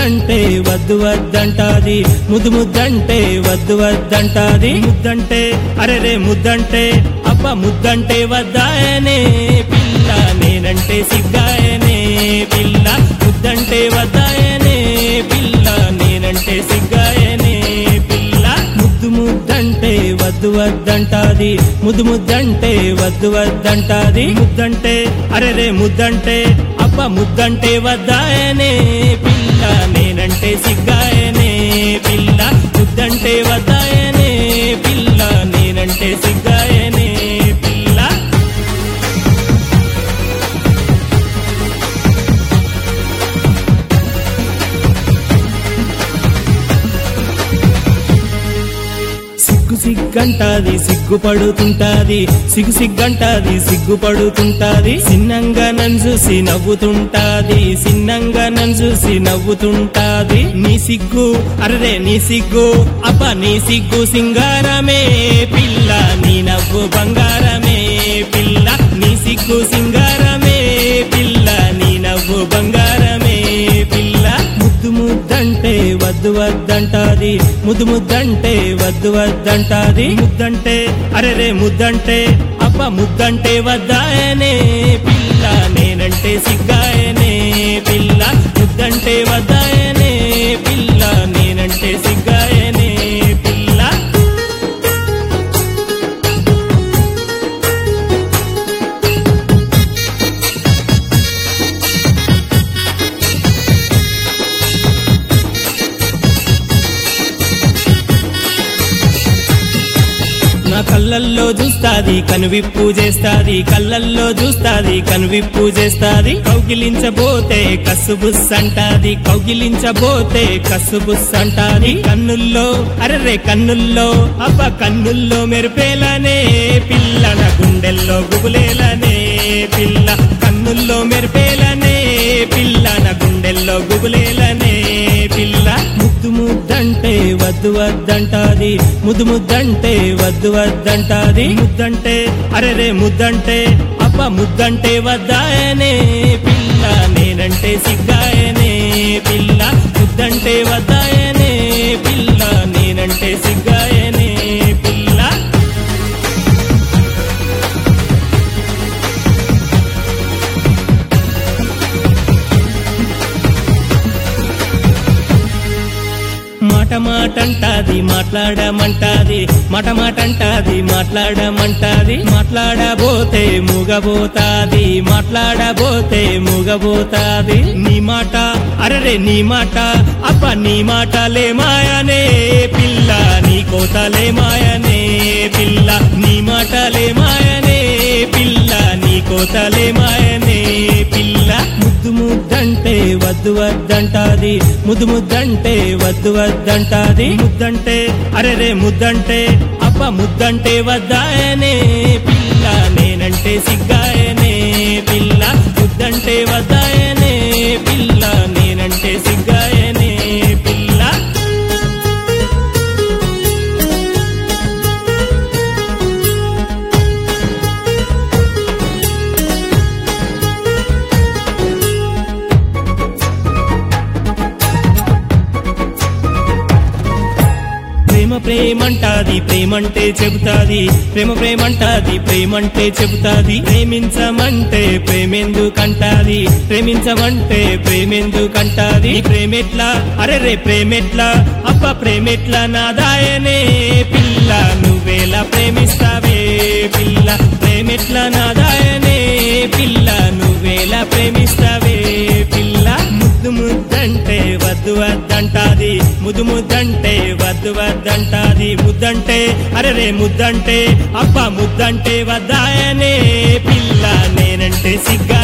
ముద్దంటే వద్దు వద్దంటాది ముద్దు ముద్దంటే వద్దు వద్దంటాది ముద్దంటే అరే రే ముద్దంటే అబ్బ ముద్దంటే వద్దాయనే పిల్ల నేనంటే సిగ్గాయనే పిల్ల ముద్దంటే వద్దాయనే పిల్ల నేనంటే సిగ్గాయనే పిల్ల ముద్దు ముద్దంటే వద్దు వద్దంటాది ముద్దు ముద్దంటే వద్దు వద్దంటాది ముద్దంటే అరే రే ముద్దంటే అబ్బ ముద్దంటే వద్దాయనే పిల్ల నేనంటే సిగ్గాయనే పిల్ల ముద్దంటే వద్దాయనే పిల్ల నేనంటే సిగ్గాయనే పిల్ల సిగ్గు సిగ్గంటాది సిగ్గుపడుతుంటాది సిగ్గు సిగ్గంటాది సిగ్గుపడుతుంటాది సిన్నంగా నన్ను చూసి నవ్వుతుంటాది సిన్నంగా నన్ను చూసి నవ్వుతుంటాది నీ సిగ్గు అరరే నీ సిగ్గు అబ్బ నీ సిగ్గు సింగారమే పిల్ల నీ నవ్వు బంగారమే పిల్ల నీ సిగ్గు సింగారమే పిల్ల నీ నవ్వు బంగారమే పిల్ల ముద్దు ముద్దంటే వద్దు వద్దంటాది ముద్దు ముద్దంటే వద్దు వద్దంటాది ముద్దంటే అరే రే ముద్దంటే అబ్బ ముద్దంటే వద్దాయనే పిల్ల నేనంటే సిగ్గాయనే పిల్ల ముద్దంటే వద్దాయనే పిల్ల నేనంటే సిగ్గాయనే పిల్ల నా కళ్ళల్లో చూస్తాది కనువిప్పు చేస్తాది కళ్ళల్లో చూస్తాది కనువిప్పు చేస్తాది కౌగిలించబోతే కసుబుస్ అంటాది కౌగిలించబోతే కసుబుస్ అంటాది కన్నుల్లో అరరే కన్నుల్లో అబ్బ కన్నుల్లో మెరుపేలనే పిల్ల నా గుండెల్లో గుబులేలనే పిల్ల కన్నుల్లో మెరుపేలనే పిల్ల నా గుండెల్లో గుబులేలనే పిల్ల ముద్దు ముద్దంటే వద్దు వద్దంటాది ముద్దు ముద్దంటే వద్దు వద్దంటాది ముద్దంటే అరే రే ముద్దంటే అబ్బ ముద్దంటే వద్దాయనే పిల్ల నేనంటే సిగ్గాయనే పిల్ల ముద్దంటే వద్దాయనే పిల్ల నేనంటే సిగ్గాయనే పిల్ల మాట మాటంటాది మాట్లాడమంటాది మాట మాటంటాది మాట్లాడమంటాది మాట్లాడబోతే మూగబోతాది మాట్లాడబోతే మూగబోతాది నీ మాట అరరే నీ మాట అబ్బ నీ మాటలే మాయనే పిల్ల నీ కోతలే మాయనే పిల్ల నీ మాటలే మాయనే పిల్ల నీ కోతలే మాయనే పిల్ల ముద్దు ముద్దంటే వద్దు వద్దంటాది ముద్దు ముద్దంటే వద్దు వద్దంటాది ముద్దంటే అరే రే ముద్దంటే అబ్బ ముద్దంటే వద్దాయనే పిల్ల నేనంటే సిగ్గాయనే పిల్ల ముద్దంటే వద్దాయనే పిల్ల నేనంటే సిగ్గాయనే పిల్ల ప్రేమ ప్రేమంటాది ప్రేమంటే చెబుతాది ప్రేమ ప్రేమంటాది ప్రేమంటే చెబుతాది ప్రేమించమంటే ప్రేమెందుకంటాది ప్రేమించమంటే ప్రేమెందుకంటాది ఈ ప్రేమెట్లా అరే రే ప్రేమెట్లా అబ్బ ప్రేమెట్లా నాదాయనే పిల్ల నువ్వేలా ప్రేమిస్తావే పిల్ల ప్రేమెట్లా నాదాయనే పిల్ల నువ్వేలా ప్రేమిస్తావే పిల్ల ముద్దు ముద్దంటే వద్దు వద్దంటాది ముద్దు ముద్దంటే వద్దు వద్దంటాది ముద్దంటే అరే రే ముద్దంటే అబ్బా ముద్దంటే వద్దాయనే పిల్ల నేనంటే సిగ్గ